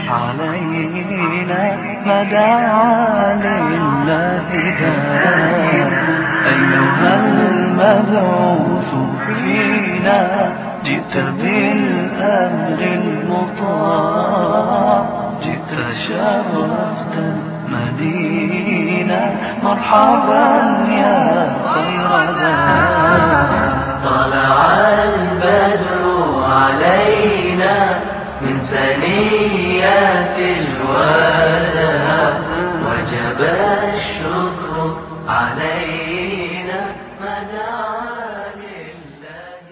علينا مدعا لله دار أيها المبعوث فينا جئت بالأمر المطاع جئت شرفت المدينة مرحبا يا خير دار طلع البدر علينا من ثنيات الوداع وجب الشكر علينا ما دعا لله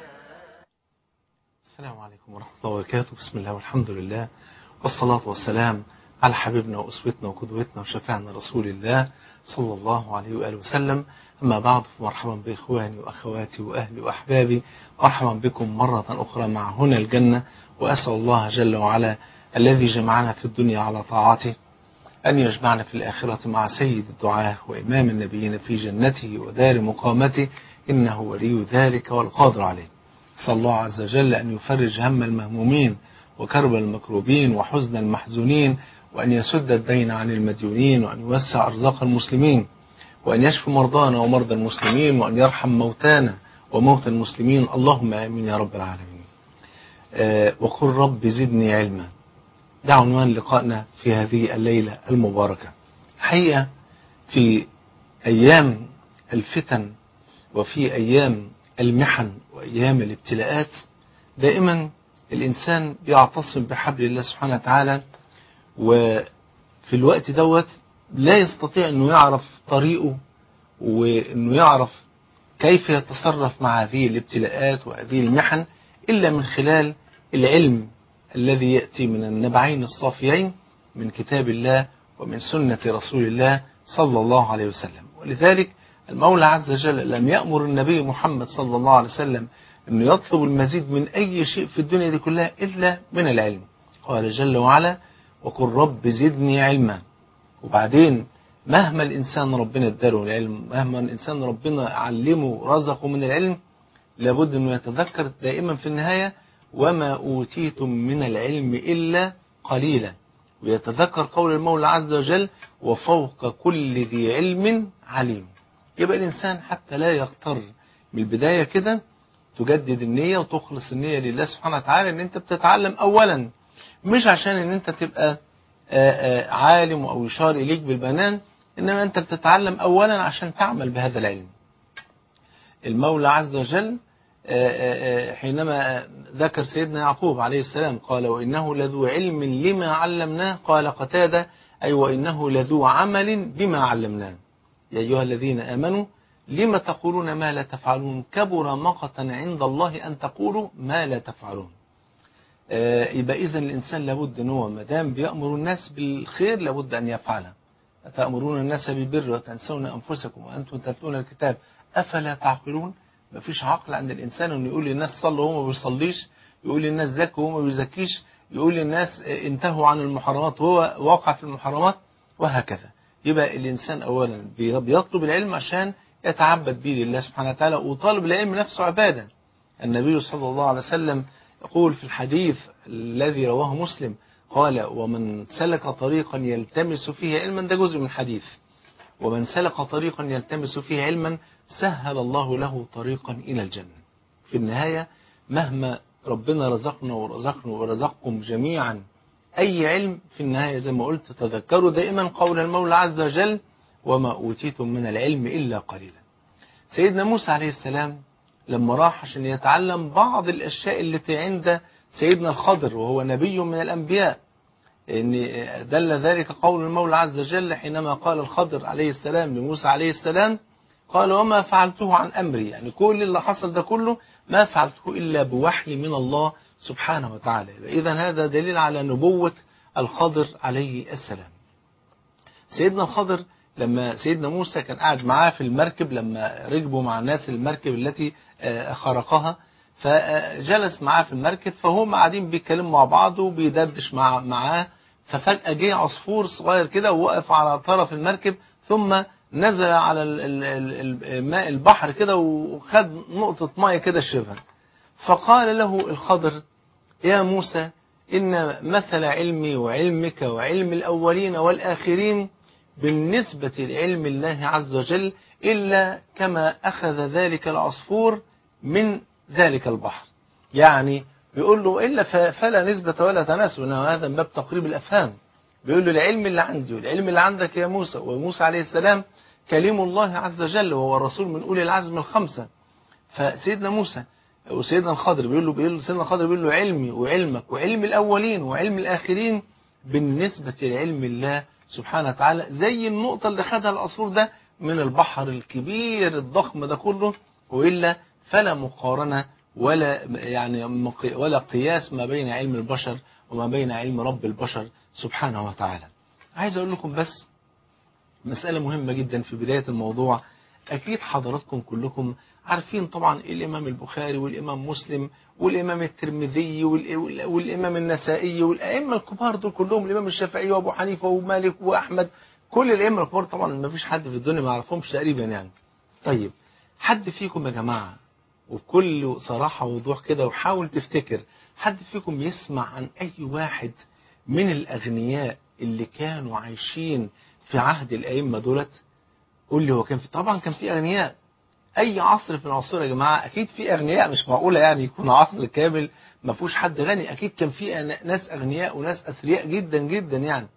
السلام عليكم ورحمة الله وبركاته بسم الله والحمد لله والصلاة والسلام على حبيبنا وأسوتنا وقدوتنا وشفيعنا رسول الله صلى الله عليه وآله وسلم أما بعد فمرحبا بإخواني وأخواتي وأهلي وأحبابي مرحبا بكم مرة أخرى مع هنا الجنة وأسأل الله جل وعلا الذي جمعنا في الدنيا على طاعته أن يجمعنا في الآخرة مع سيد الدعاة وإمام النبيين في جنته ودار مقامته إنه ولي ذلك والقادر عليه صلى الله عز وجل أن يفرج هم المهمومين وكرب المكروبين وحزن المحزونين وأن يسد الدين عن المديونين وأن يوسع أرزاق المسلمين وأن يشفي مرضانا ومرضى المسلمين وأن يرحم موتانا وموتى المسلمين اللهم آمين يا رب العالمين آه وقل رب زدني علما ده عنوان لقائنا في هذه الليلة المباركة حقيقة في أيام الفتن وفي أيام المحن وأيام الابتلاءات دائما الإنسان بيعتصم بحبل الله سبحانه وتعالى وفي الوقت دوت لا يستطيع أنه يعرف طريقه وأنه يعرف كيف يتصرف مع هذه الابتلاءات وهذه المحن إلا من خلال العلم الذي يأتي من النبعين الصافيين من كتاب الله ومن سنة رسول الله صلى الله عليه وسلم ولذلك المولى عز وجل لم يأمر النبي محمد صلى الله عليه وسلم أنه يطلب المزيد من أي شيء في الدنيا دي كلها إلا من العلم قال جل وعلا وقل رب زدني علما وبعدين مهما الإنسان ربنا اداله العلم مهما الإنسان ربنا علمه رزقه من العلم لابد أنه يتذكر دائما في النهاية وما أوتيتم من العلم إلا قليلا ويتذكر قول المولى عز وجل وفوق كل ذي علم عليم يبقى الإنسان حتى لا يغتر من البداية كده تجدد النية وتخلص النية لله سبحانه وتعالى ان انت بتتعلم اولا مش عشان ان انت تبقى آآ آآ عالم او يشار اليك بالبنان انما انت بتتعلم اولا عشان تعمل بهذا العلم المولى عز وجل آآ حينما ذكر سيدنا يعقوب عليه السلام قال وإنه لذو علم لما علمناه قال قتادة أي وإنه لذو عمل بما علمناه يا أيها الذين آمنوا لم تقولون ما لا تفعلون كبر مقتا عند الله أن تقولوا ما لا تفعلون يبقى إذا الإنسان لابد أن هو ما دام بيأمر الناس بالخير لابد أن يفعله أتأمرون الناس بالبر وتنسون أنفسكم وأنتم تتلون الكتاب أفلا تعقلون ما فيش عقل عند الإنسان أنه يقول للناس صلوا وهو ما بيصليش يقول للناس زكوا وهو ما بيزكيش يقول للناس انتهوا عن المحرمات وهو واقع في المحرمات وهكذا يبقى الإنسان أولا بيطلب العلم عشان يتعبد به لله سبحانه وتعالى وطالب العلم نفسه عبادة النبي صلى الله عليه وسلم يقول في الحديث الذي رواه مسلم قال ومن سلك طريقا يلتمس فيه علما ده جزء من الحديث ومن سلك طريقا يلتمس فيه علما سهل الله له طريقا إلى الجنة في النهاية مهما ربنا رزقنا ورزقنا ورزقكم جميعا أي علم في النهاية زي ما قلت تذكروا دائما قول المولى عز وجل وما أوتيتم من العلم إلا قليلا سيدنا موسى عليه السلام لما راح عشان يتعلم بعض الأشياء التي عند سيدنا الخضر وهو نبي من الأنبياء إن دل ذلك قول المولى عز وجل حينما قال الخضر عليه السلام لموسى عليه السلام قال وما فعلته عن أمري يعني كل اللي حصل ده كله ما فعلته إلا بوحي من الله سبحانه وتعالى إذا هذا دليل على نبوة الخضر عليه السلام سيدنا الخضر لما سيدنا موسى كان قاعد معاه في المركب لما ركبوا مع الناس المركب التي خرقها فجلس معاه في المركب فهم قاعدين بيتكلموا مع بعض وبيدردش مع معاه ففجأة جه عصفور صغير كده ووقف على طرف المركب ثم نزل على الماء البحر كده وخد نقطة مية كده شربها فقال له الخضر يا موسى إن مثل علمي وعلمك وعلم الأولين والآخرين بالنسبة لعلم الله عز وجل إلا كما أخذ ذلك العصفور من ذلك البحر يعني بيقول له إلا فلا نسبة ولا تناسب إنما هذا من باب تقريب الأفهام بيقول له العلم اللي عندي والعلم اللي عندك يا موسى وموسى عليه السلام كليم الله عز وجل وهو رسول من أولي العزم الخمسة فسيدنا موسى وسيدنا الخضر بيقول له بيقول له سيدنا الخضر بيقول له علمي وعلمك وعلم الأولين وعلم الآخرين بالنسبة لعلم الله سبحانه وتعالى زي النقطة اللي خدها العصفور ده من البحر الكبير الضخم ده كله وإلا فلا مقارنة ولا يعني ولا قياس ما بين علم البشر وما بين علم رب البشر سبحانه وتعالى عايز أقول لكم بس مسألة مهمة جدا في بداية الموضوع أكيد حضراتكم كلكم عارفين طبعا الإمام البخاري والإمام مسلم والإمام الترمذي والإمام النسائي والأئمة الكبار دول كلهم الإمام الشافعي وأبو حنيفة ومالك وأحمد كل الأئمة الكبار طبعا ما فيش حد في الدنيا ما يعرفهمش تقريبا يعني طيب حد فيكم يا جماعة وبكل صراحة ووضوح كده وحاول تفتكر حد فيكم يسمع عن أي واحد من الأغنياء اللي كانوا عايشين في عهد الأئمة دولت قول لي هو كان في طبعا كان في أغنياء أي عصر في العصور يا جماعة أكيد في أغنياء مش معقولة يعني يكون عصر كامل ما فيهوش حد غني أكيد كان في ناس أغنياء وناس أثرياء جدا جدا يعني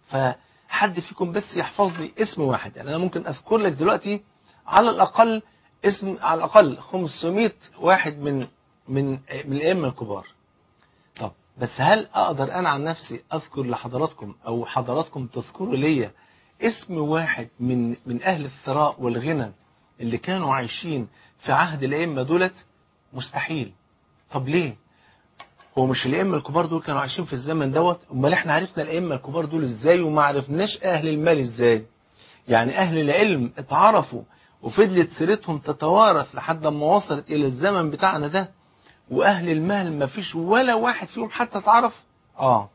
فحد فيكم بس يحفظ لي اسم واحد يعني أنا ممكن أذكر لك دلوقتي على الأقل اسم على الأقل 500 واحد من من من الأئمة الكبار طب بس هل أقدر أنا عن نفسي أذكر لحضراتكم أو حضراتكم تذكروا ليا اسم واحد من من أهل الثراء والغنى اللي كانوا عايشين في عهد الأئمة دولت مستحيل طب ليه هو مش الأئمة الكبار دول كانوا عايشين في الزمن دوت امال احنا عرفنا الأئمة الكبار دول ازاي وما عرفناش أهل المال ازاي يعني أهل العلم اتعرفوا وفضلت سيرتهم تتوارث لحد ما وصلت إلى الزمن بتاعنا ده وأهل المال ما فيش ولا واحد فيهم حتى اتعرف آه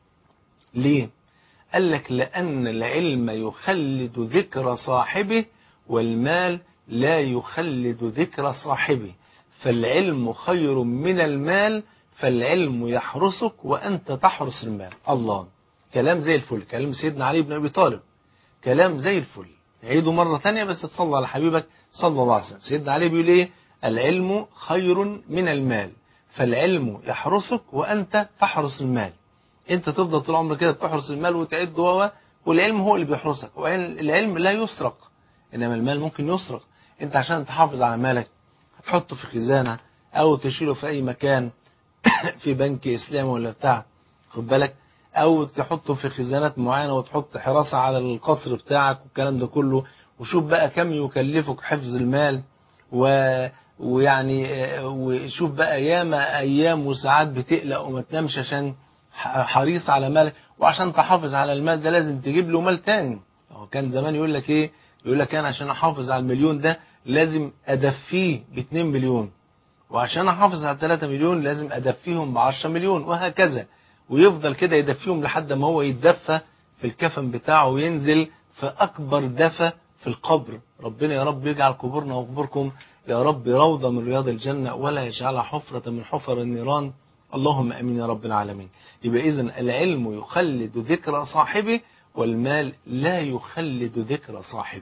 ليه قال لك لأن العلم يخلد ذكر صاحبه والمال لا يخلد ذكر صاحبه فالعلم خير من المال فالعلم يحرسك وأنت تحرس المال الله كلام زي الفل كلام سيدنا علي بن أبي طالب كلام زي الفل عيده مرة تانية بس تصلى على حبيبك صلى الله عليه وسلم سيدنا علي بيقول ايه العلم خير من المال فالعلم يحرسك وأنت تحرس المال انت تفضل طول عمرك كده تحرس المال وتعد و والعلم هو اللي بيحرسك والعلم لا يسرق انما المال ممكن يسرق انت عشان تحافظ على مالك هتحطه في خزانة او تشيله في اي مكان في بنك اسلامي ولا بتاع خد بالك او تحطه في خزانات معينة وتحط حراسة على القصر بتاعك والكلام ده كله وشوف بقى كم يكلفك حفظ المال و ويعني وشوف بقى ياما ايام وساعات بتقلق وما تنامش عشان حريص على مالك وعشان تحافظ على المال ده لازم تجيب له مال تاني هو كان زمان يقول لك ايه يقول لك انا عشان احافظ على المليون ده لازم ادفيه ب 2 مليون وعشان احافظ على 3 مليون لازم ادفيهم ب 10 مليون وهكذا ويفضل كده يدفيهم لحد ما هو يتدفى في الكفن بتاعه وينزل في اكبر دفى في القبر ربنا يا رب يجعل قبورنا وقبوركم يا رب روضة من رياض الجنة ولا يجعلها حفرة من حفر النيران اللهم امين يا رب العالمين يبقى اذا العلم يخلد ذكر صاحبه والمال لا يخلد ذكر صاحبه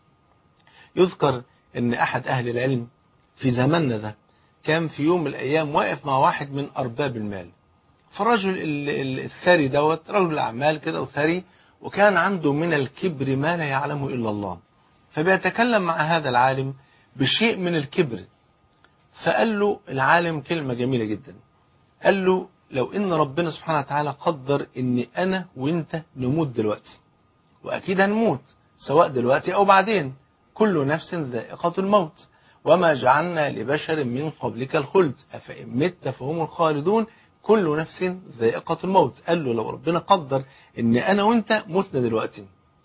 يذكر ان احد اهل العلم في زماننا ده كان في يوم من الايام واقف مع واحد من ارباب المال فالرجل الثري دوت رجل اعمال كده وثري وكان عنده من الكبر ما لا يعلمه الا الله فبيتكلم مع هذا العالم بشيء من الكبر فقال له العالم كلمة جميلة جدا قال له لو ان ربنا سبحانه وتعالى قدر ان انا وانت نموت دلوقتي واكيد هنموت سواء دلوقتي او بعدين كل نفس ذائقة الموت وما جعلنا لبشر من قبلك الخلد أفإن مت فهم الخالدون كل نفس ذائقة الموت قال له لو ربنا قدر ان انا وانت متنا دلوقتي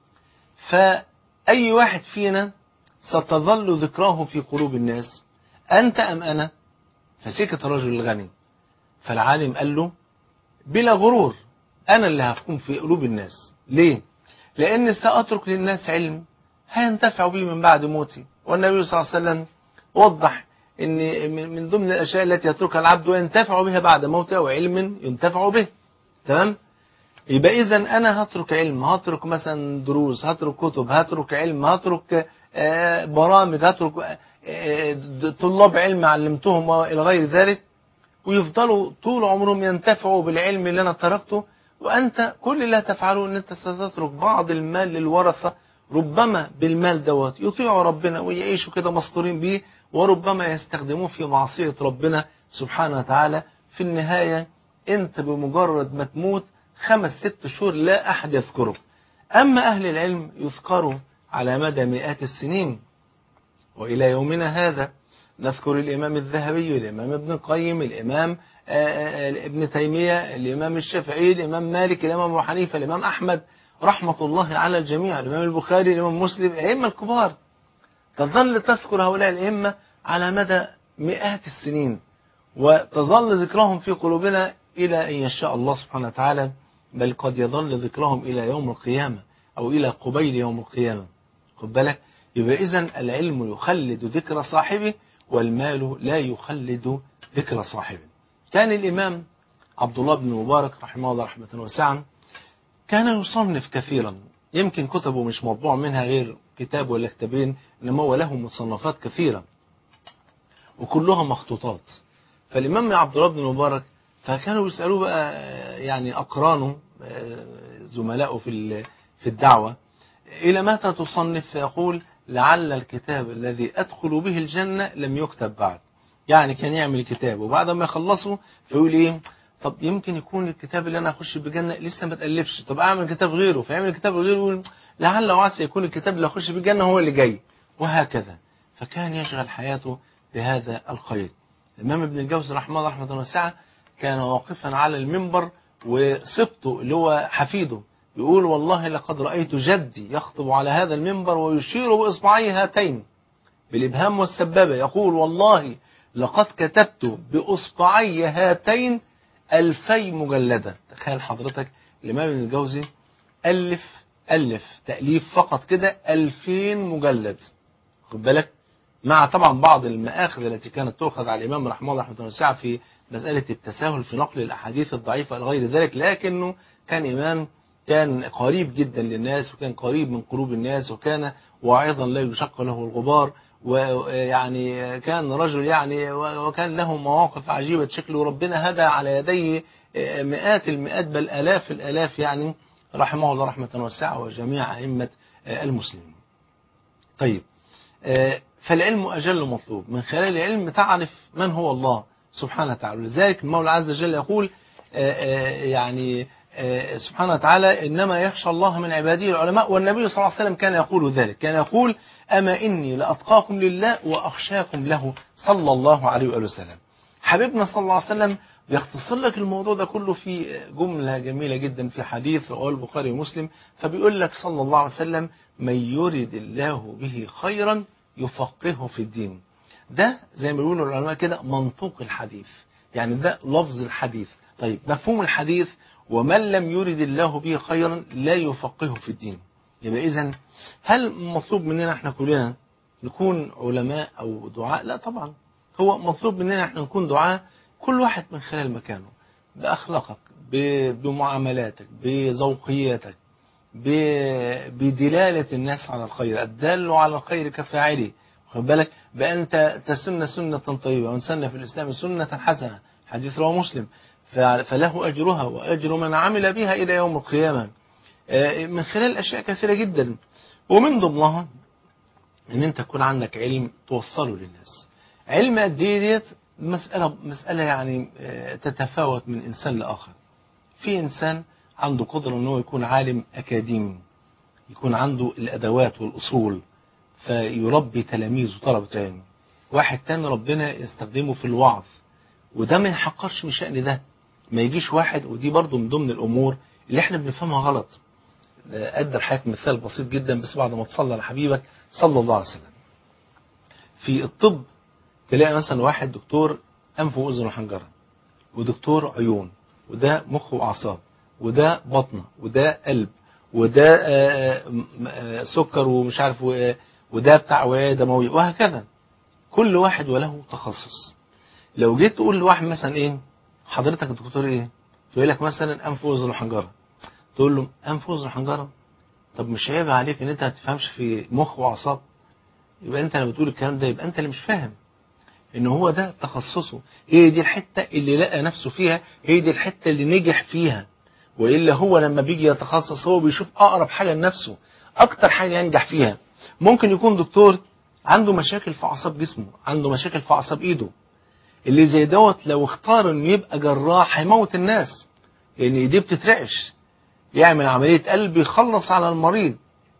فأي واحد فينا ستظل ذكراه في قلوب الناس أنت أم أنا فسكت الرجل الغني فالعالم قال له بلا غرور أنا اللي هكون في قلوب الناس ليه؟ لأن سأترك للناس علم هينتفع به من بعد موتي والنبي صلى الله عليه وسلم وضح ان من من ضمن الاشياء التي يتركها العبد وينتفع بها بعد موته وعلم ينتفع به تمام يبقى اذا انا هترك علم هترك مثلا دروس هترك كتب هترك علم هترك آه، برامج هترك آه، آه، طلاب علم علمتهم والى غير ذلك ويفضلوا طول عمرهم ينتفعوا بالعلم اللي انا تركته وانت كل اللي هتفعله ان انت ستترك بعض المال للورثه ربما بالمال دوت يطيعوا ربنا ويعيشوا كده مستورين بيه وربما يستخدموه في معصيه ربنا سبحانه وتعالى في النهايه انت بمجرد ما تموت خمس ست شهور لا احد يذكرك اما اهل العلم يذكروا على مدى مئات السنين وإلى يومنا هذا نذكر الإمام الذهبي الإمام ابن القيم الإمام آه، آه، ابن تيمية الإمام الشافعي الإمام مالك الإمام أبو حنيفة الإمام أحمد رحمة الله على الجميع الإمام البخاري الإمام مسلم الأئمة الكبار تظل تذكر هؤلاء الأئمة على مدى مئات السنين وتظل ذكرهم في قلوبنا إلى أن يشاء الله سبحانه وتعالى بل قد يظل ذكرهم إلى يوم القيامة أو إلى قبيل يوم القيامة خد بالك يبقى إذا العلم يخلد ذكر صاحبه والمال لا يخلد ذكر صاحبه كان الإمام عبد الله بن مبارك رحمه الله رحمة واسعة كان يصنف كثيرا يمكن كتبه مش مطبوع منها غير كتاب ولا كتابين إنما هو له مصنفات كثيرة وكلها مخطوطات فالإمام عبد الله بن مبارك فكانوا يسألوه بقى يعني أقرانه زملائه في في الدعوة إلى متى تصنف فيقول لعل الكتاب الذي أدخل به الجنة لم يكتب بعد يعني كان يعمل كتاب وبعد ما يخلصه فيقول إيه طب يمكن يكون الكتاب اللي أنا أخش بالجنة لسه ما تألفش طب أعمل كتاب غيره فيعمل كتاب غيره يقول لعل وعسى يكون الكتاب اللي أخش بالجنة هو اللي جاي وهكذا فكان يشغل حياته بهذا الخير الإمام ابن الجوزي رحمه الله رحمة واسعة كان واقفا على المنبر وسبطه اللي هو حفيده يقول والله لقد رأيت جدي يخطب على هذا المنبر ويشير بإصبعيه هاتين بالإبهام والسبابة يقول والله لقد كتبت بإصبعي هاتين ألفي مجلدة تخيل حضرتك الإمام ابن الجوزي ألف ألف تأليف فقط كده ألفين مجلد خد بالك مع طبعا بعض المآخذ التي كانت تؤخذ على الإمام رحمه الله رحمه الله في مسألة التساهل في نقل الأحاديث الضعيفة إلى غير ذلك لكنه كان إمام كان قريب جدا للناس وكان قريب من قلوب الناس وكان واعظا لا يشق له الغبار ويعني كان رجل يعني وكان له مواقف عجيبة شكل وربنا هدى على يديه مئات المئات بل آلاف الآلاف يعني رحمه الله رحمة واسعة وجميع أئمة المسلمين طيب فالعلم أجل مطلوب من خلال العلم تعرف من هو الله سبحانه وتعالى لذلك المولى عز وجل يقول يعني سبحانه وتعالى إنما يخشى الله من عباده العلماء والنبي صلى الله عليه وسلم كان يقول ذلك كان يقول أما إني لأتقاكم لله وأخشاكم له صلى الله عليه وآله وسلم حبيبنا صلى الله عليه وسلم بيختصر لك الموضوع ده كله في جملة جميلة جدا في حديث رواه البخاري ومسلم فبيقول لك صلى الله عليه وسلم من يرد الله به خيرا يفقهه في الدين ده زي ما بيقولوا العلماء كده منطوق الحديث يعني ده لفظ الحديث طيب مفهوم الحديث ومن لم يرد الله به خيرا لا يفقهه في الدين يبقى إذا هل مطلوب مننا احنا كلنا نكون علماء أو دعاء لا طبعا هو مطلوب مننا احنا نكون دعاء كل واحد من خلال مكانه بأخلاقك بمعاملاتك بذوقياتك بدلالة الناس على الخير الدال على الخير كفاعله خد بالك بأن تسن سنة طيبة ومن سن في الإسلام سنة حسنة حديث رواه مسلم فله أجرها وأجر من عمل بها إلى يوم القيامة من خلال أشياء كثيرة جدا ومن ضمنها أن أنت يكون عندك علم توصله للناس علم قد ايه ديت مسألة, مسألة يعني تتفاوت من إنسان لآخر في إنسان عنده قدرة أنه يكون عالم أكاديمي يكون عنده الأدوات والأصول فيربي تلاميذ وطلبة علم واحد تاني ربنا يستخدمه في الوعظ وده ما يحقرش من شأن ده ما يجيش واحد ودي برضو من ضمن الأمور اللي احنا بنفهمها غلط أدر حضرتك مثال بسيط جدا بس بعد ما تصلى على حبيبك صلى الله عليه وسلم في الطب تلاقي مثلا واحد دكتور أنف وأذن وحنجرة ودكتور عيون وده مخ وأعصاب وده بطنة وده قلب وده سكر ومش عارف وده بتاع وعية دموية وهكذا كل واحد وله تخصص لو جيت تقول لواحد مثلا ايه حضرتك الدكتور ايه فيقول لك مثلا انف واذن وحنجره تقول له انف واذن وحنجره طب مش عيب عليك ان انت ما تفهمش في مخ واعصاب يبقى انت لما بتقول الكلام ده يبقى انت اللي مش فاهم ان هو ده تخصصه هي دي الحته اللي لقى نفسه فيها هي دي الحته اللي نجح فيها والا هو لما بيجي يتخصص هو بيشوف اقرب حاجه لنفسه اكتر حاجه ينجح فيها ممكن يكون دكتور عنده مشاكل في اعصاب جسمه عنده مشاكل في اعصاب ايده اللي زي دوت لو اختار انه يبقى جراح هيموت الناس لان ايديه بتترعش يعمل عمليه قلب يخلص على المريض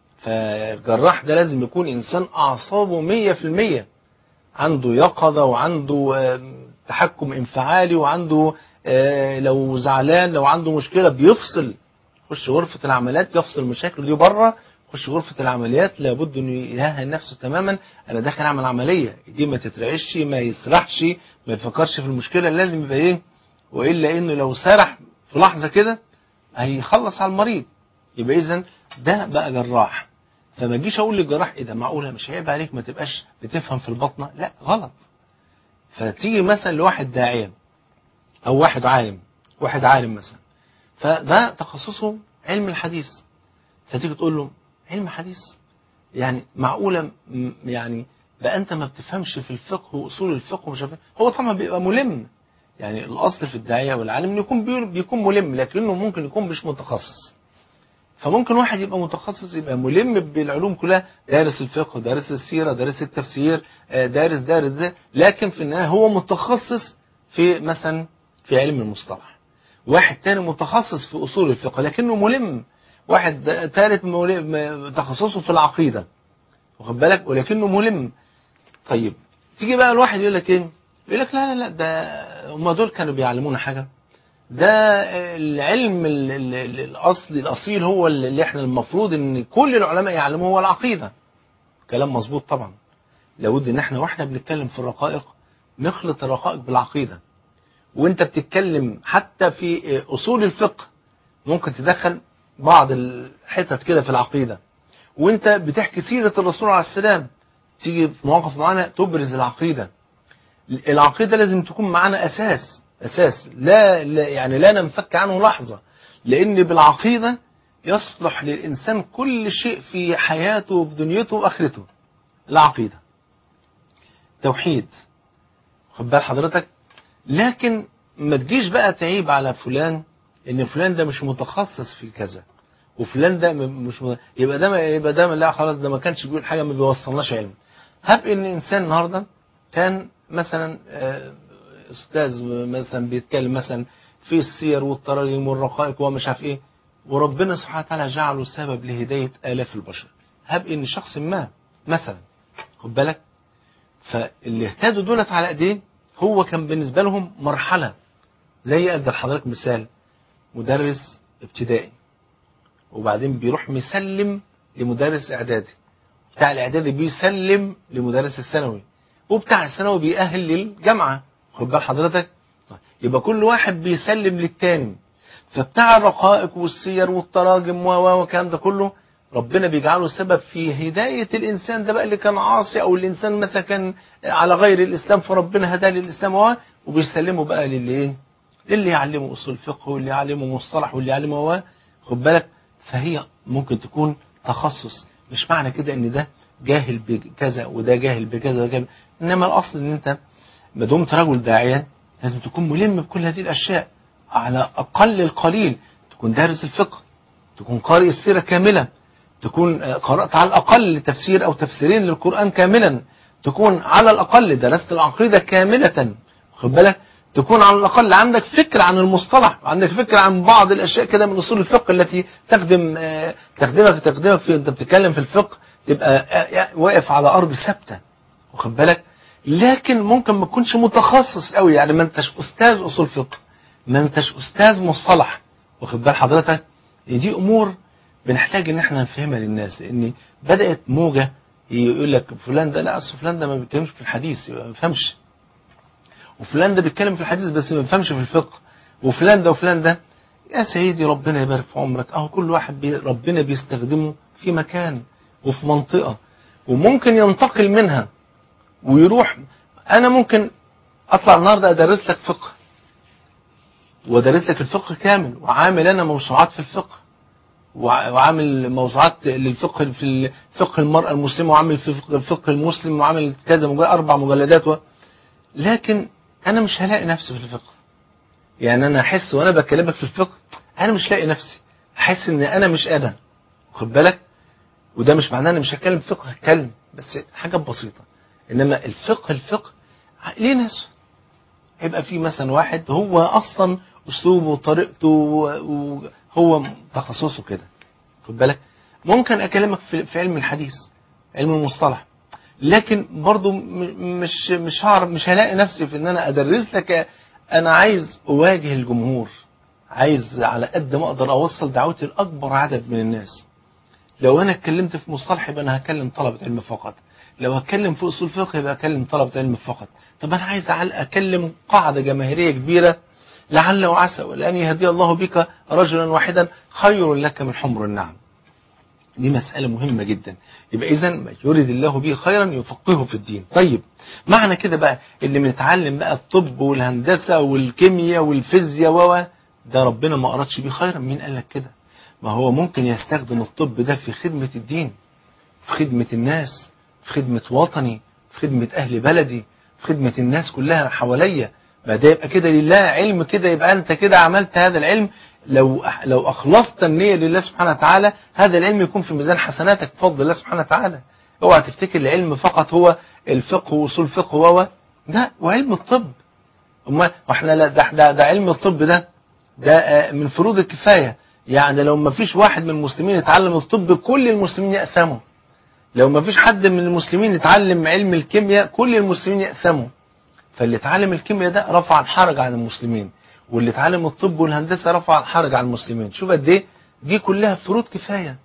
فالجراح ده لازم يكون انسان اعصابه مية في المية عنده يقظة وعنده آم، تحكم انفعالي وعنده آه، لو زعلان لو عنده مشكلة بيفصل يخش غرفة العمليات يفصل مشاكله دي بره يخش غرفة العمليات لابد انه يههن نفسه تماما انا داخل اعمل عملية دي ما تترعش ما يسرحش ما يفكرش في المشكلة لازم يبقى ايه والا انه لو سرح في لحظة كده هيخلص على المريض يبقى اذا ده بقى جراح فما تجيش اقول للجراح ايه ده معقوله مش عيب عليك ما تبقاش بتفهم في البطنه لا غلط فتيجي مثلا لواحد داعيه او واحد عالم واحد عالم مثلا فده تخصصه علم الحديث فتيجي تقول له علم حديث يعني معقوله م- يعني بقى انت ما بتفهمش في الفقه واصول الفقه ومش عارف إيه؟ هو طبعا بيبقى ملم يعني الاصل في الداعيه والعالم انه يكون بيقول- بيكون ملم لكنه ممكن يكون مش متخصص فممكن واحد يبقى متخصص يبقى ملم بالعلوم كلها دارس الفقه دارس السيرة دارس التفسير آه، دارس دارس ده لكن في النهاية هو متخصص في مثلا في علم المصطلح واحد تاني متخصص في أصول الفقه لكنه ملم واحد دا- تالت ملم- تخصصه في العقيدة واخد بالك ولكنه ملم طيب تيجي بقى الواحد يقول لك ايه يقول لك لا لا لا ده هم دول كانوا بيعلمونا حاجة ده العلم ال- ال- ال- الاصلي الاصيل هو اللي احنا المفروض ان كل العلماء يعلموه هو العقيده كلام مظبوط طبعا لابد ان احنا واحنا بنتكلم في الرقائق نخلط الرقائق بالعقيده وانت بتتكلم حتى في اصول الفقه ممكن تدخل بعض الحتت كده في العقيده وانت بتحكي سيره الرسول عليه السلام تيجي في مواقف معينه تبرز العقيده العقيدة لازم تكون معانا أساس أساس لا, لا يعني لا ننفك عنه لحظة لأن بالعقيدة يصلح للإنسان كل شيء في حياته وفي دنيته وآخرته العقيدة توحيد خد بال حضرتك لكن ما تجيش بقى تعيب على فلان ان فلان ده مش متخصص في كذا وفلان ده م- مش م... يبقى ده ما- يبقى ده ما- لا خلاص ده ما كانش بيقول حاجه ما بيوصلناش علم هب ان انسان النهارده كان مثلا آه، استاذ مثلا بيتكلم مثلا في السير والتراجم والرقائق ومش عارف ايه وربنا سبحانه وتعالى جعله سبب لهدايه الاف البشر هب ان شخص ما مثلا خد بالك فاللي اهتدوا دولت على ايديه هو كان بالنسبه لهم مرحله زي ادي لحضرتك مثال مدرس ابتدائي وبعدين بيروح مسلم لمدرس اعدادي بتاع الاعدادي بيسلم لمدرس الثانوي وبتاع الثانوي بيأهل للجامعه خد بال حضرتك طيب يبقى كل واحد بيسلم للتاني فبتاع الرقائق والسير والتراجم و و والكلام ده كله ربنا بيجعله سبب في هداية الإنسان ده بقى اللي كان عاصي أو الإنسان مثلا كان على غير الإسلام فربنا هداه للإسلام هو وبيسلمه بقى للي إيه؟ للي يعلمه أصول الفقه واللي يعلمه مصطلح واللي يعلمه هو خد بالك فهي ممكن تكون تخصص مش معنى كده إن ده جاهل بكذا وده جاهل بكذا وده جاهل إنما الأصل إن أنت ما دمت رجل داعية لازم تكون ملم بكل هذه الأشياء على أقل القليل تكون دارس الفقه تكون قارئ السيرة كاملة تكون آه، قرأت على الأقل تفسير أو تفسيرين للقرآن كاملا تكون على الأقل درست العقيدة كاملة خد بالك تكون على الأقل عندك فكرة عن المصطلح عندك فكرة عن بعض الأشياء كده من أصول الفقه التي تخدم آه، تخدمك تخدمك في أنت بتتكلم في الفقه تبقى آه، واقف على أرض ثابتة واخد بالك لكن ممكن ما تكونش متخصص قوي يعني ما انتش استاذ اصول فقه ما انتش استاذ مصطلح واخد بال حضرتك دي امور بنحتاج ان احنا نفهمها للناس لان بدات موجه يقول لك فلان ده لا اصل فلان ده ما بيتكلمش في الحديث يبقى ما بيفهمش وفلان ده بيتكلم في الحديث بس ما بيفهمش في الفقه وفلان ده وفلان ده يا سيدي ربنا يبارك في عمرك اهو كل واحد بي ربنا بيستخدمه في مكان وفي منطقه وممكن ينتقل منها ويروح انا ممكن اطلع النهارده ادرس لك فقه وادرس لك الفقه كامل وعامل انا موسوعات في الفقه وع- وعامل موسوعات للفقه في فقه المرأة المسلمة وعامل في فقه- الفقه المسلم وعامل كذا مجلد أربع مجلدات و... لكن أنا مش هلاقي نفسي في الفقه يعني أنا أحس وأنا بكلمك في الفقه أنا مش لاقي نفسي أحس إن أنا مش أنا واخد بالك وده مش معناه أنا مش هتكلم فقه هتكلم بس حاجة بسيطة إنما الفقه الفقه ليه ناس هيبقى في مثلا واحد هو اصلا اسلوبه وطريقته و- وهو تخصصه كده خد بالك ممكن اكلمك في في علم الحديث علم المصطلح لكن برضو م- مش مش هعرف مش هلاقي نفسي في ان انا ادرس لك انا عايز اواجه الجمهور عايز على قد ما اقدر اوصل دعوتي لاكبر عدد من الناس لو انا اتكلمت في مصطلح يبقى انا هكلم طلبة علم فقط لو هتكلم في اصول فقه يبقى هكلم طلبة علم فقط طب انا عايز أعل- اكلم قاعدة جماهيرية كبيرة لعل وعسى ولان يهدي الله بك رجلا واحدا خير لك من حمر النعم دي مسألة مهمة جدا يبقى إذا ما يريد الله به خيرا يفقهه في الدين طيب معنى كده بقى اللي بنتعلم بقى الطب والهندسة والكيمياء والفيزياء و ده ربنا ما أرادش بيه خيرا مين قال لك كده ما هو ممكن يستخدم الطب ده في خدمة الدين في خدمة الناس في خدمة وطني في خدمة أهل بلدي في خدمة الناس كلها حواليا ما ده يبقى كده لله علم كده يبقى أنت كده عملت هذا العلم لو لو أخلصت النية لله سبحانه وتعالى هذا العلم يكون في ميزان حسناتك بفضل الله سبحانه وتعالى اوعى تفتكر العلم فقط هو الفقه واصول فقه و لا وعلم الطب امال واحنا لا ده, ده, ده علم الطب ده ده آه، من فروض الكفايه يعني لو ما فيش واحد من المسلمين يتعلم الطب كل المسلمين يأثموا لو ما فيش حد من المسلمين يتعلم علم الكيمياء كل المسلمين يأثموا فاللي اتعلم الكيمياء ده رفع الحرج عن المسلمين واللي اتعلم الطب والهندسه رفع الحرج عن المسلمين شوف قد ايه دي كلها فروض كفايه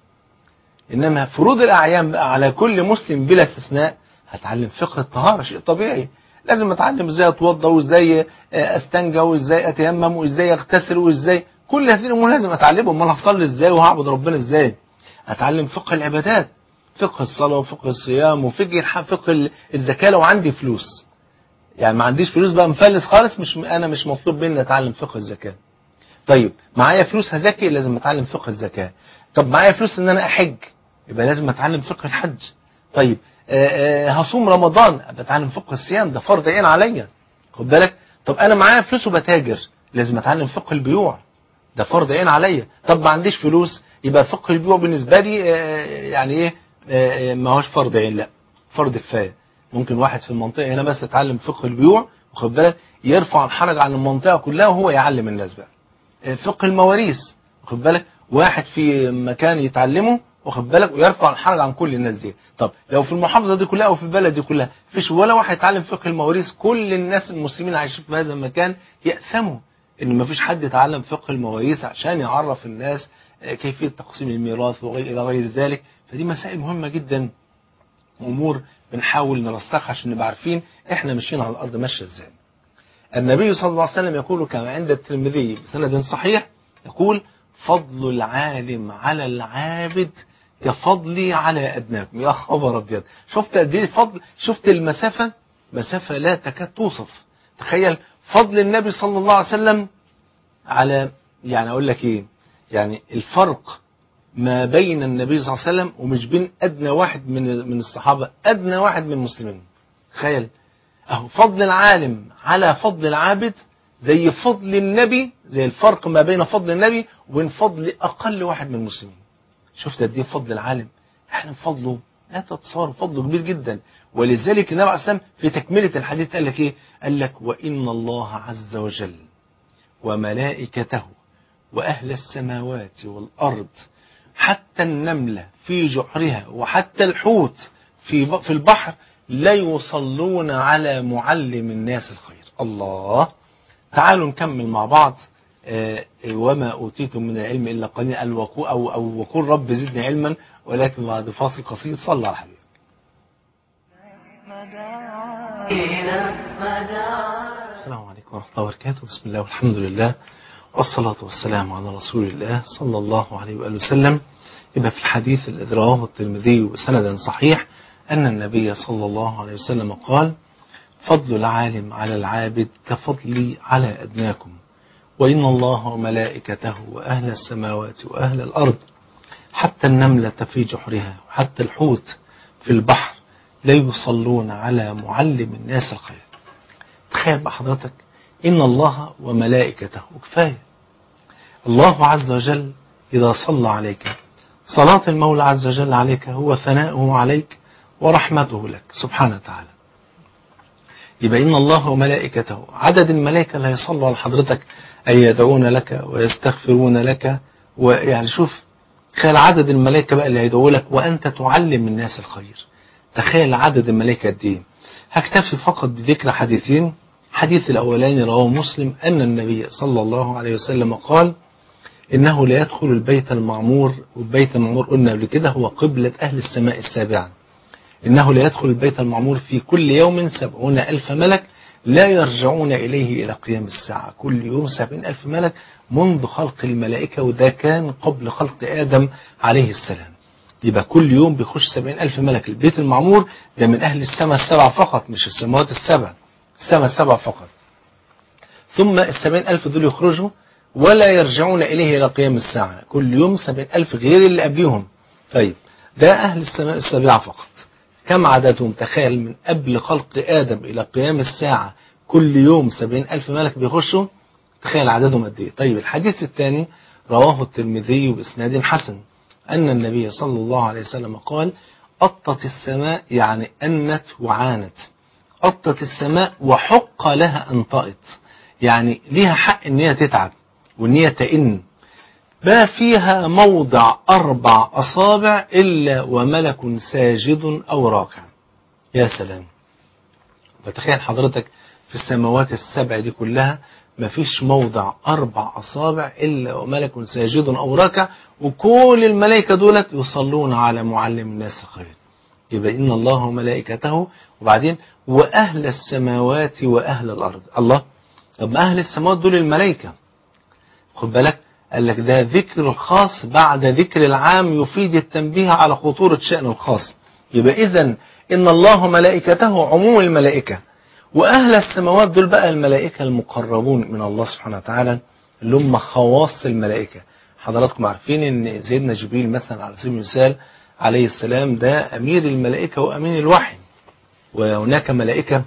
انما فروض الاعيان بقى على كل مسلم بلا استثناء هتعلم فقه الطهاره شيء طبيعي لازم اتعلم ازاي اتوضى وازاي آه، استنجى وازاي اتيمم وازاي اغتسل وازاي كل هذه الامور لازم اتعلمهم امال هصلي ازاي وهعبد ربنا ازاي اتعلم فقه العبادات فقه الصلاه وفقه الصيام وفقه الح- فقه الزكاه لو عندي فلوس يعني ما عنديش فلوس بقى مفلس خالص مش انا مش مطلوب مني اتعلم فقه الزكاه طيب معايا فلوس هزكي لازم اتعلم فقه الزكاه طب معايا فلوس ان انا احج يبقى لازم اتعلم فقه الحج طيب آه، آه، هصوم رمضان ابقى اتعلم فقه الصيام ده فرض عين عليا خد بالك طب انا معايا فلوس وبتاجر لازم اتعلم فقه البيوع ده فرض عين عليا طب ما عنديش فلوس يبقى فقه البيوع بالنسبه لي آه، يعني ايه آه، آه، ما هوش فرض عين لا فرض كفايه ممكن واحد في المنطقه هنا بس يتعلم فقه البيوع واخد بالك يرفع الحرج عن المنطقه كلها وهو يعلم الناس بقى آه، فقه المواريث واخد بالك واحد في مكان يتعلمه واخد بالك ويرفع الحرج عن كل الناس دي طب لو في المحافظه دي كلها او في البلد دي كلها فيش ولا واحد يتعلم فقه المواريث كل الناس المسلمين عايشين في هذا المكان يأثموا ان ما فيش حد يتعلم فقه المواريث عشان يعرف الناس آه، كيفيه تقسيم الميراث وغير الى غير ذلك فدي مسائل مهمه جدا امور بنحاول نرسخها عشان نبقى عارفين احنا ماشيين على الارض ماشيه ازاي النبي صلى الله عليه وسلم يقول كما عند الترمذي بسند صحيح يقول فضل العالم على العابد كفضلي على ادناكم يا خبر ابيض شفت قد ايه الفضل شفت المسافه مسافه لا تكاد توصف تخيل فضل النبي صلى الله عليه وسلم على يعني اقول لك ايه يعني الفرق ما بين النبي صلى الله عليه وسلم ومش بين ادنى واحد من من الصحابه ادنى واحد من المسلمين تخيل اهو فضل العالم على فضل العابد زي فضل النبي زي الفرق ما بين فضل النبي وبين فضل اقل واحد من المسلمين شفت قد ايه فضل العالم احنا فضله لا تتصور فضله كبير جدا ولذلك النبي عليه الصلاه والسلام في تكمله الحديث قال لك ايه قال لك وان الله عز وجل وملائكته واهل السماوات والارض حتى النمله في جحرها وحتى الحوت في في البحر لا يصلون على معلم الناس الخير الله تعالوا نكمل مع بعض آه، وما أوتيتم من العلم إلا قليلا قال وقو- أو أو وقل رب زدني علما ولكن بعد فاصل قصير صلى على حبيبك السلام عليكم ورحمة الله وبركاته بسم الله والحمد لله والصلاة والسلام على رسول الله صلى الله عليه وآله وسلم يبقى في الحديث الذي رواه الترمذي بسند صحيح أن النبي صلى الله عليه وسلم قال فضل العالم على العابد كفضلي على أدناكم وإن الله وملائكته وأهل السماوات وأهل الأرض حتى النملة في جحرها وحتى الحوت في البحر لا يصلون على معلم الناس الخير تخيل بقى حضرتك إن الله وملائكته وكفاية الله عز وجل إذا صلى عليك صلاة المولى عز وجل عليك هو ثناؤه عليك ورحمته لك سبحانه وتعالى يبقى إن الله وملائكته عدد الملائكة اللي هيصلوا على حضرتك أي يدعون لك ويستغفرون لك ويعني شوف تخيل عدد الملائكة بقى اللي هيدعوا لك وأنت تعلم الناس الخير تخيل عدد الملائكة قد إيه هكتفي فقط بذكر حديثين حديث الأولاني رواه مسلم أن النبي صلى الله عليه وسلم قال إنه لا يدخل البيت المعمور والبيت المعمور قلنا قبل كده هو قبلة أهل السماء السابعة إنه لا يدخل البيت المعمور في كل يوم سبعون ألف ملك لا يرجعون إليه إلى قيام الساعة كل يوم سبعين ألف ملك منذ خلق الملائكة وده كان قبل خلق آدم عليه السلام يبقى كل يوم بيخش سبعين ألف ملك البيت المعمور ده من أهل السماء السبع فقط مش السماوات السبع السماء السبع فقط ثم السبعين ألف دول يخرجوا ولا يرجعون إليه إلى قيام الساعة كل يوم سبعين ألف غير اللي قبلهم طيب ده أهل السماء السابعة فقط كم عددهم تخيل من قبل خلق آدم إلى قيام الساعة كل يوم سبعين ألف ملك بيخشوا تخيل عددهم قد إيه طيب الحديث الثاني رواه الترمذي بإسناد حسن أن النبي صلى الله عليه وسلم قال أطت السماء يعني أنت وعانت أطت السماء وحق لها أن طأت يعني ليها حق أن هي تتعب وأن هي تئن ما فيها موضع أربع أصابع إلا وملك ساجد أو راكع يا سلام فتخيل حضرتك في السماوات السبع دي كلها ما فيش موضع أربع أصابع إلا وملك ساجد أو راكع وكل الملائكة دولت يصلون على معلم الناس الخير يبقى إن الله وملائكته وبعدين وأهل السماوات وأهل الأرض الله طب أهل السماوات دول الملائكة خد بالك قال لك ده ذكر الخاص بعد ذكر العام يفيد التنبيه على خطورة شأن الخاص يبقى إذا إن الله وملائكته عموم الملائكة وأهل السماوات دول بقى الملائكة المقربون من الله سبحانه وتعالى اللي هم خواص الملائكة حضراتكم عارفين ان سيدنا جبريل مثلا على سبيل المثال عليه السلام ده أمير الملائكة وأمين الوحي وهناك ملائكة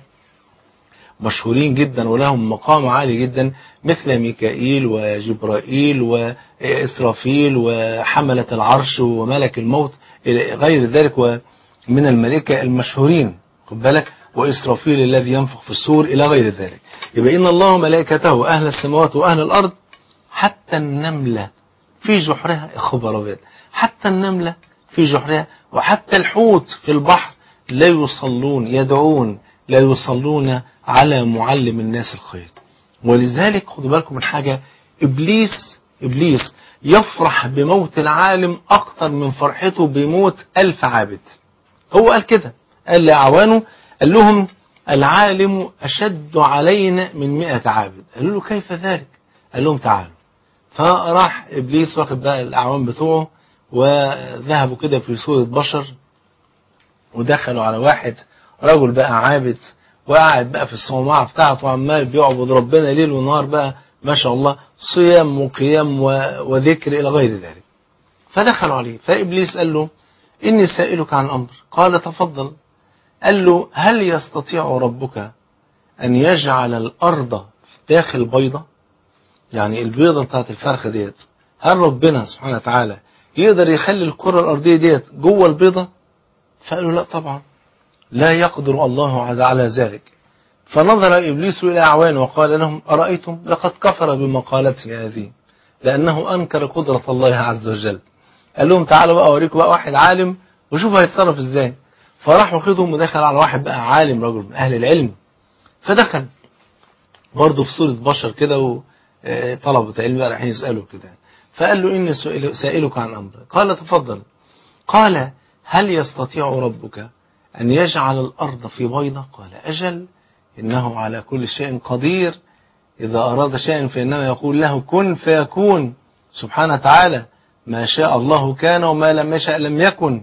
مشهورين جدا ولهم مقام عالي جدا مثل ميكائيل وجبرائيل وإسرافيل وحملة العرش وملك الموت إلى غير ذلك ومن الملائكة المشهورين خد بالك وإسرافيل الذي ينفخ في السور إلى غير ذلك يبقى إن الله وملائكته أهل السماوات وأهل الأرض حتى النملة في جحرها خبر أبيض حتى النملة في جحرها وحتى الحوت في البحر لا يصلون يدعون لا يصلون على معلم الناس الخير ولذلك خدوا بالكم من حاجة إبليس إبليس يفرح بموت العالم أكتر من فرحته بموت ألف عابد هو قال كده قال لأعوانه قال لهم العالم أشد علينا من مئة عابد قالوا له كيف ذلك قال لهم تعالوا فراح إبليس واخد بقى الأعوان بتوعه وذهبوا كده في صورة بشر ودخلوا على واحد رجل بقى عابد وقاعد بقى في الصومعة بتاعته عمال بيعبد ربنا ليل ونهار بقى ما شاء الله صيام وقيام وذكر إلى غير ذلك فدخلوا عليه فإبليس قال له إني سائلك عن أمر قال تفضل قال له هل يستطيع ربك أن يجعل الأرض داخل بيضة يعني البيضة بتاعت الفرخة ديت هل ربنا سبحانه وتعالى يقدر يخلي الكرة الأرضية ديت جوه البيضة فقالوا لا طبعا لا يقدر الله عز على ذلك فنظر إبليس إلى أعوانه وقال لهم أرأيتم لقد كفر بمقالته هذه لأنه أنكر قدرة الله عز وجل قال لهم تعالوا بقى أوريكم بقى واحد عالم وشوفوا هيتصرف إزاي فراح واخدهم ودخل على واحد بقى عالم رجل من أهل العلم فدخل برضه في صورة بشر كده وطلبة علم بقى رايحين يسألوا كده فقال له إني سائلك عن أمر قال تفضل قال هل يستطيع ربك أن يجعل الأرض في بيضة قال أجل إنه على كل شيء قدير إذا أراد شيئا فإنما يقول له كن فيكون سبحانه وتعالى ما شاء الله كان وما لم يشاء لم يكن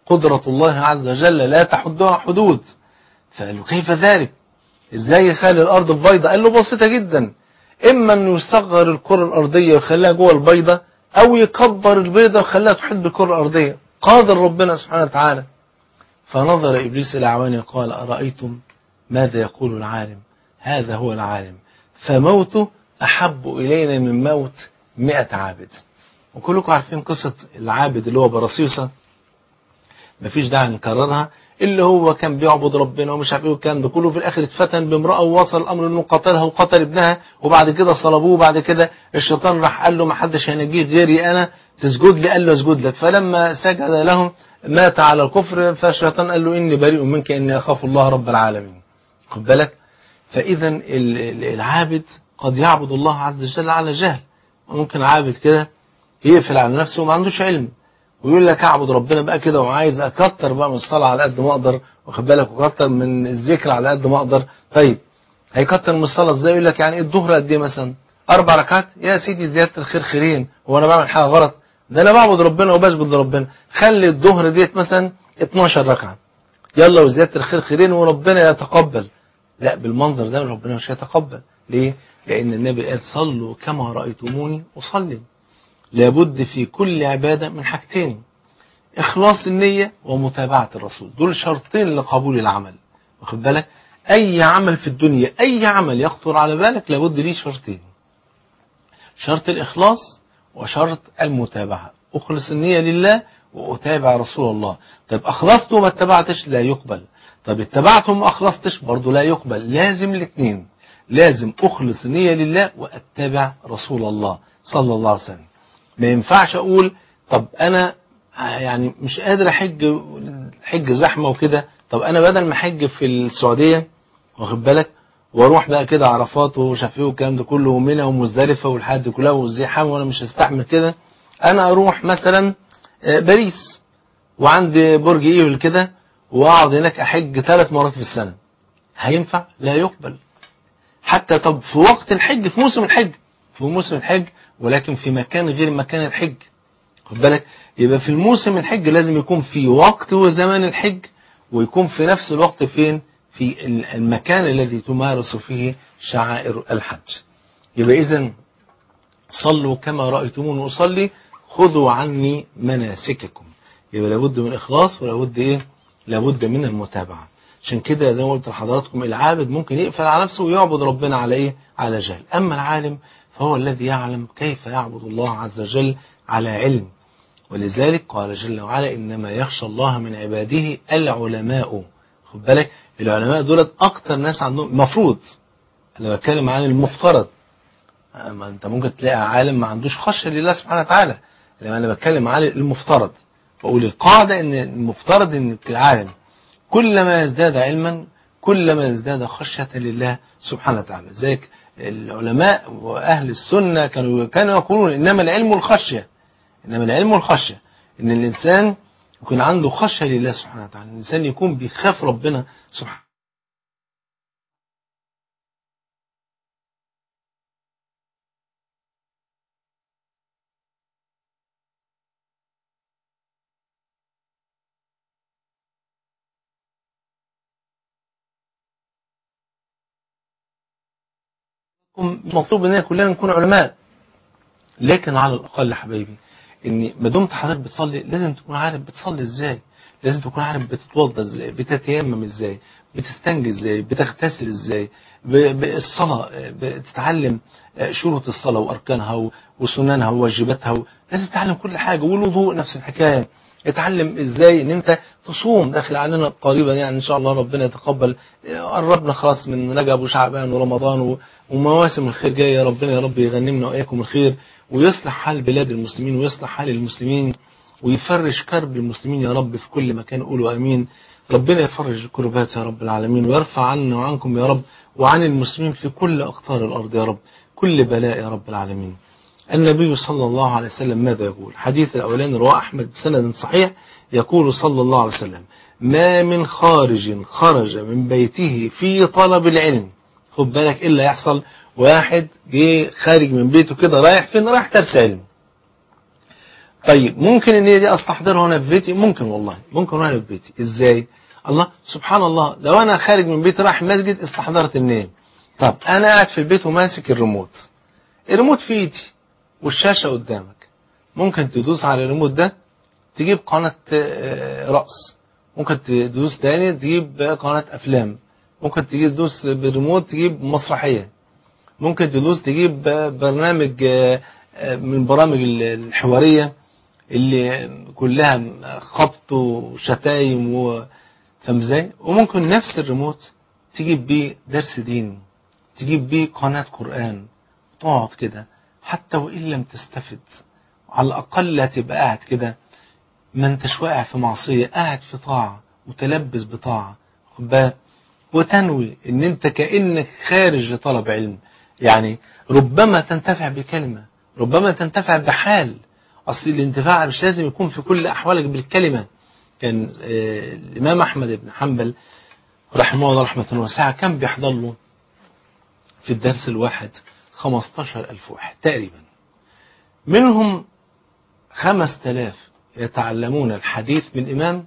قدرة الله عز وجل لا تحدها حدود فقال له كيف ذلك ازاي يخلي الارض بيضة قال له بسيطة جدا اما انه يصغر الكرة الارضية ويخليها جوه البيضة او يكبر البيضة ويخليها تحيط بالكرة الارضية قادر ربنا سبحانه وتعالى فنظر ابليس الى عوانه قال ارايتم ماذا يقول العالم هذا هو العالم فموته احب الينا من موت مئة عابد وكلكم عارفين قصة العابد اللي هو برصيصة مفيش داعي نكررها اللي هو كان بيعبد ربنا ومش عارف ايه والكلام ده كله في الاخر اتفتن بامراه ووصل الامر انه قتلها وقتل ابنها وبعد كده صلبوه وبعد كده الشيطان راح قال له ما حدش هينجيك غيري انا تسجد لي قال له اسجد لك فلما سجد لهم مات على الكفر فالشيطان قال له اني بريء منك اني اخاف الله رب العالمين خد بالك فاذا العابد قد يعبد الله عز وجل على جهل ممكن عابد كده يقفل على نفسه وما عندوش علم ويقول لك اعبد ربنا بقى كده وعايز اكتر بقى من الصلاه على قد ما اقدر واخد بالك واكتر من الذكر على قد ما اقدر طيب هيكتر من الصلاه ازاي يقول لك يعني ايه الظهر قد ايه مثلا اربع ركعات يا سيدي زياده الخير خيرين هو انا بعمل حاجه غلط ده انا بعبد ربنا وبسجد لربنا خلي الظهر ديت مثلا 12 ركعه يلا وزياده الخير خيرين وربنا يتقبل لا بالمنظر ده ربنا مش هيتقبل ليه لان النبي قال صلوا كما رايتموني اصلي لابد في كل عبادة من حاجتين إخلاص النية ومتابعة الرسول دول شرطين لقبول العمل واخد بالك أي عمل في الدنيا أي عمل يخطر على بالك لابد ليه شرطين شرط الإخلاص وشرط المتابعة أخلص النية لله وأتابع رسول الله طيب أخلصت وما اتبعتش لا يقبل طيب اتبعت وما أخلصتش برضه لا يقبل لازم الاثنين لازم أخلص النية لله وأتبع رسول الله صلى الله عليه وسلم ما ينفعش اقول طب انا يعني مش قادر احج حج زحمه وكده طب انا بدل ما احج في السعوديه واخد بالك واروح بقى كده عرفات وشافيه والكلام ده كله ومنى ومزدلفه والحاجات دي كلها والزحام وانا مش هستحمل كده انا اروح مثلا باريس وعندي برج ايفل كده واقعد هناك احج ثلاث مرات في السنه هينفع؟ لا يقبل حتى طب في وقت الحج في موسم الحج في موسم الحج ولكن في مكان غير مكان الحج خد بالك يبقى في الموسم الحج لازم يكون في وقت وزمان الحج ويكون في نفس الوقت فين في المكان الذي تمارس فيه شعائر الحج يبقى إذا صلوا كما رأيتموني أصلي خذوا عني مناسككم يبقى لابد من إخلاص ولابد إيه لابد من المتابعة عشان كده زي ما قلت لحضراتكم العابد ممكن يقفل على نفسه ويعبد ربنا على إيه على جهل أما العالم فهو الذي يعلم كيف يعبد الله عز وجل على علم ولذلك قال جل وعلا إنما يخشى الله من عباده العلماء خد بالك العلماء دولت أكتر ناس عندهم مفروض أنا بتكلم عن المفترض ما أنت ممكن تلاقي عالم ما عندوش خشية لله سبحانه وتعالى لما أنا بتكلم عن المفترض بقول القاعدة إن المفترض إن العالم كلما يزداد علما كلما يزداد خشية لله سبحانه وتعالى ذلك العلماء وأهل السنة كانوا كانوا يقولون إنما العلم الخشية إنما العلم الخشية إن الإنسان يكون عنده خشية لله سبحانه وتعالى الإنسان يكون بيخاف ربنا سبحانه مطلوب مننا كلنا نكون علماء لكن على الأقل يا حبايبي ان ما دمت حضرتك بتصلي لازم تكون عارف بتصلي ازاي لازم تكون عارف بتتوضى ازاي بتتيمم ازاي بتستنجي ازاي بتغتسل ازاي الصلاة بتتعلم شروط الصلاة واركانها وسننها وواجباتها لازم تتعلم كل حاجة والوضوء نفس الحكاية اتعلم ازاي ان انت تصوم داخل علينا قريبا يعني ان شاء الله ربنا يتقبل قربنا خلاص من رجب وشعبان ورمضان ومواسم الخير جايه ربنا يا رب يغنمنا واياكم الخير ويصلح حال بلاد المسلمين ويصلح حال المسلمين ويفرج كرب المسلمين يا رب في كل مكان قولوا امين ربنا يفرج الكربات يا رب العالمين ويرفع عنا وعنكم يا رب وعن المسلمين في كل اقطار الارض يا رب كل بلاء يا رب العالمين النبي صلى الله عليه وسلم ماذا يقول حديث الأولاني رواه أحمد سند صحيح يقول صلى الله عليه وسلم ما من خارج خرج من بيته في طلب العلم خد بالك إلا يحصل واحد جه خارج من بيته كده رايح فين رايح درس علم طيب ممكن النية دي استحضرها هنا في بيتي ممكن والله ممكن هنا في بيتي ازاي الله سبحان الله لو انا خارج من بيتي رايح المسجد استحضرت النية طب انا قاعد في البيت وماسك الريموت الريموت في ايدي والشاشة قدامك ممكن تدوس على الريموت ده تجيب قناة آه، رقص ممكن تدوس تاني تجيب قناة افلام ممكن تجيب تدوس بالريموت تجيب مسرحية ممكن تدوس تجيب برنامج آه، آه، من البرامج الحوارية اللي كلها خبط وشتايم و فاهم ازاي؟ وممكن نفس الريموت تجيب بيه درس دين تجيب بيه قناة قرآن تقعد كده حتى وإن لم تستفد على الأقل هتبقى قاعد كده ما انتش واقع في معصية قاعد في طاعة متلبس بطاعة خد بالك وتنوي ان انت كأنك خارج لطلب علم يعني ربما تنتفع بكلمة ربما تنتفع بحال أصل الانتفاع مش لازم يكون في كل أحوالك بالكلمة كان آه، الإمام أحمد بن حنبل رحمه الله رحمة واسعة كان بيحضر له في الدرس الواحد 15 ألف واحد تقريبا منهم 5000 يتعلمون الحديث من الإمام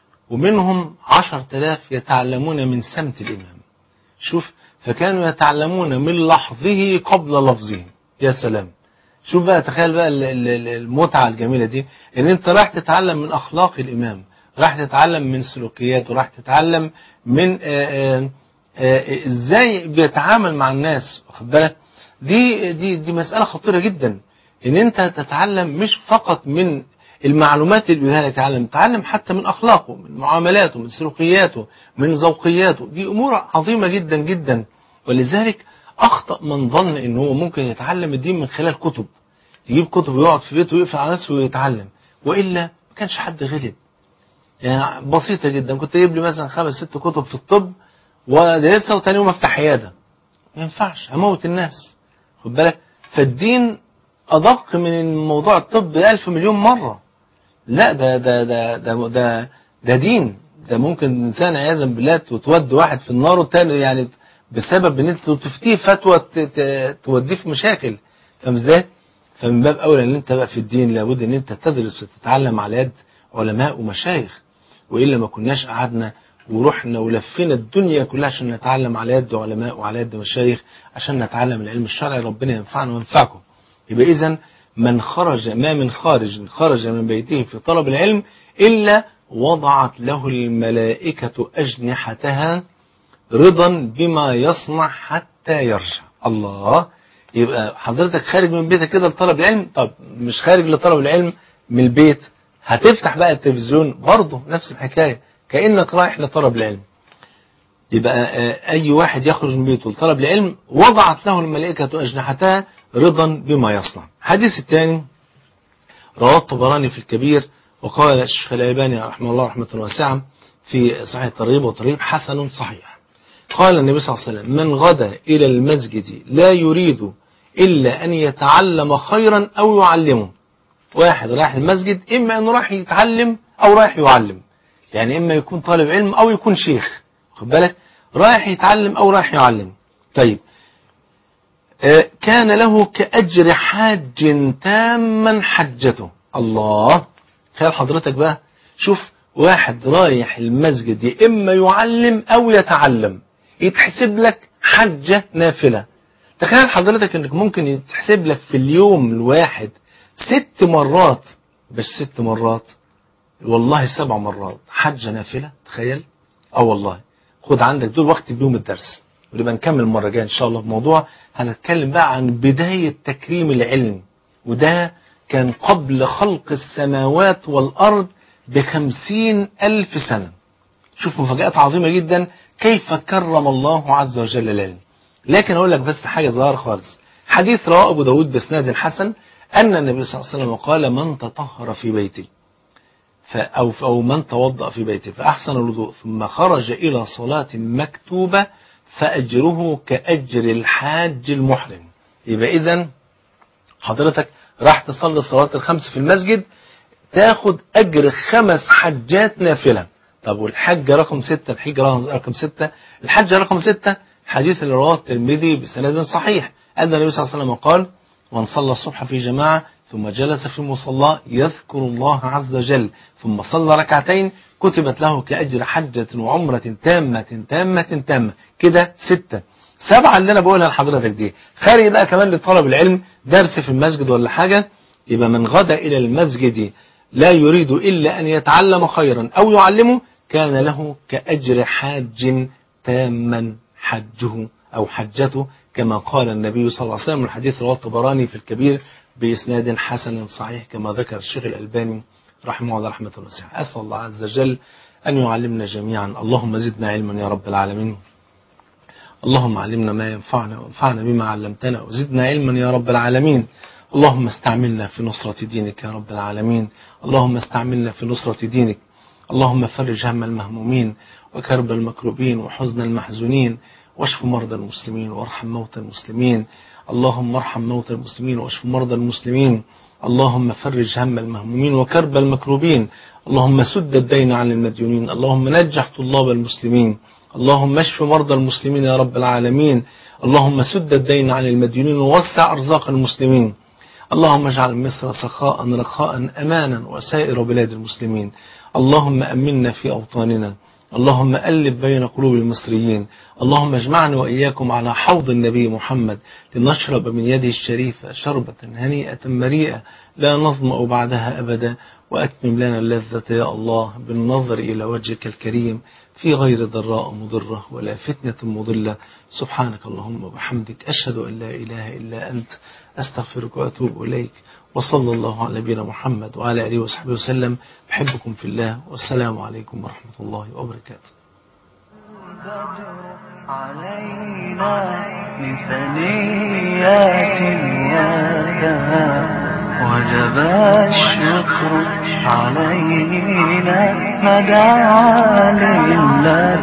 ومنهم 10000 يتعلمون من سمت الإمام شوف فكانوا يتعلمون من لحظه قبل لفظه يا سلام شوف بقى تخيل بقى ال- ال- ال- المتعة الجميلة دي ان انت راح تتعلم من اخلاق الامام راح تتعلم من سلوكياته راح تتعلم من آه، آه، آه، ازاي بيتعامل مع الناس واخد بالك دي دي دي مسألة خطيرة جدا ان انت تتعلم مش فقط من المعلومات اللي بيها لك تعلم تعلم حتى من اخلاقه من معاملاته من سلوكياته من ذوقياته دي امور عظيمة جدا جدا ولذلك اخطأ من ظن ان هو ممكن يتعلم الدين من خلال كتب يجيب كتب ويقعد في بيته ويقفل على نفسه ويتعلم والا ما كانش حد غلب يعني بسيطة جدا كنت اجيب لي مثلا خمس ست كتب في الطب وادرسها وتاني يوم افتح عيادة ما ينفعش هموت الناس خد بالك فالدين ادق من موضوع الطب ألف مليون مرة لا ده ده ده ده ده, ده دين ده ممكن انسان عياذا بالله تودي واحد في النار والتاني يعني بسبب ان انت تفتيه فتوى ت- ت- توديه في مشاكل فاهم ازاي؟ فمن باب اولى ان انت بقى في الدين لابد ان انت تدرس وتتعلم على يد علماء ومشايخ والا ما كناش قعدنا ورحنا ولفينا الدنيا كلها عشان نتعلم على يد علماء وعلى يد مشايخ عشان نتعلم العلم الشرعي ربنا ينفعنا وينفعكم يبقى اذا من خرج ما من خارج خرج من بيته في طلب العلم الا وضعت له الملائكه اجنحتها رضا بما يصنع حتى يرجع الله يبقى حضرتك خارج من بيتك كده لطلب العلم طب مش خارج لطلب العلم من البيت هتفتح بقى التلفزيون برضه نفس الحكاية كأنك رايح لطلب العلم يبقى آه، أي واحد يخرج من بيته لطلب العلم وضعت له الملائكة أجنحتها رضا بما يصنع الحديث الثاني رواه الطبراني في الكبير وقال الشيخ الألباني رحمه الله رحمة واسعة في صحيح الترغيب والترهيب حسن صحيح قال النبي صلى الله عليه وسلم من غدا إلى المسجد لا يريد إلا أن يتعلم خيرا أو يعلمه واحد رايح المسجد إما أنه رايح يتعلم أو رايح يعلم يعني إما يكون طالب علم أو يكون شيخ خد بالك رايح يتعلم أو رايح يعلم طيب آه، كان له كأجر حاج تاما حجته الله تخيل حضرتك بقى شوف واحد رايح المسجد يا إما يعلم أو يتعلم يتحسب لك حجة نافلة تخيل حضرتك انك ممكن يتحسب لك في اليوم الواحد ست مرات بس ست مرات والله سبع مرات حجة نافلة تخيل اه والله خد عندك دول وقت بيوم الدرس ونبقى نكمل المرة الجاية ان شاء الله في موضوع هنتكلم بقى عن بداية تكريم العلم وده كان قبل خلق السماوات والأرض بخمسين ألف سنة شوف مفاجآت عظيمة جدا كيف كرم الله عز وجل العلم لكن أقول لك بس حاجة ظاهرة خالص حديث رواه أبو داود بسناد حسن أن النبي صلى الله عليه وسلم قال من تطهر في بيته ف- أو, أو من توضأ في بيته فأحسن الوضوء ثم خرج إلى صلاة مكتوبة فأجره كأجر الحاج المحرم يبقى إذن حضرتك راح تصلي الصلاة الخمس في المسجد تاخد أجر خمس حجات نافلة طب والحجة رقم ستة الحجة رقم ستة الحجة رقم ستة حديث اللي رواه الترمذي بسند صحيح أن النبي صلى الله عليه وسلم قال من صلى الصبح في جماعة ثم جلس في مصلاه يذكر الله عز وجل ثم صلى ركعتين كتبت له كأجر حجة وعمرة تامة تامة تامة كده ستة سبعة اللي أنا بقولها لحضرتك دي خارج بقى كمان لطلب العلم درس في المسجد ولا حاجة يبقى من غدا إلى المسجد لا يريد إلا أن يتعلم خيرا أو يعلمه كان له كأجر حاج تاما حجه أو حجته كما قال النبي صلى الله عليه وسلم الحديث رواه الطبراني في الكبير بإسناد حسن صحيح كما ذكر الشيخ الألباني رحمه الله رحمة واسعة أسأل الله عز وجل أن يعلمنا جميعا اللهم زدنا علما يا رب العالمين اللهم علمنا ما ينفعنا وانفعنا بما علمتنا وزدنا علما يا رب العالمين اللهم استعملنا في نصرة دينك يا رب العالمين اللهم استعملنا في نصرة دينك اللهم فرج هم المهمومين وكرب المكروبين وحزن المحزونين واشف مرضى المسلمين وارحم موتى المسلمين اللهم ارحم موتى المسلمين واشف مرضى المسلمين اللهم فرج هم المهمومين وكرب المكروبين اللهم سد الدين عن المديونين اللهم نجح طلاب المسلمين اللهم اشف مرضى المسلمين يا رب العالمين اللهم سد الدين عن المديونين ووسع أرزاق المسلمين اللهم اجعل مصر سخاء رخاء أمانا وسائر بلاد المسلمين اللهم أمنا في أوطاننا اللهم ألف بين قلوب المصريين اللهم اجمعنا وإياكم على حوض النبي محمد لنشرب من يده الشريفة شربة هنيئة مريئة لا نظمأ بعدها أبدا وأتمم لنا اللذة يا الله بالنظر إلى وجهك الكريم في غير ضراء مضرة ولا فتنة مضلة سبحانك اللهم وبحمدك أشهد أن لا إله إلا أنت أستغفرك وأتوب إليك وصلى الله على نبينا محمد وعلى آله وصحبه وسلم بحبكم في الله والسلام عليكم ورحمة الله وبركاته علينا من ثنيات الوداع وجب الشكر علينا ما دعا لله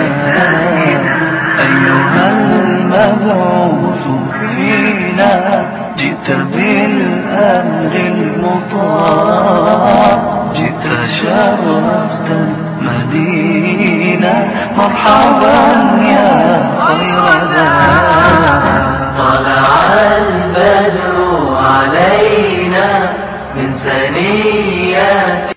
أيها المبعوث فينا جئت بالأمر المطاع جئت شرفت المدينة مرحبا يا خير ذا طلع البدر علينا من ثنيات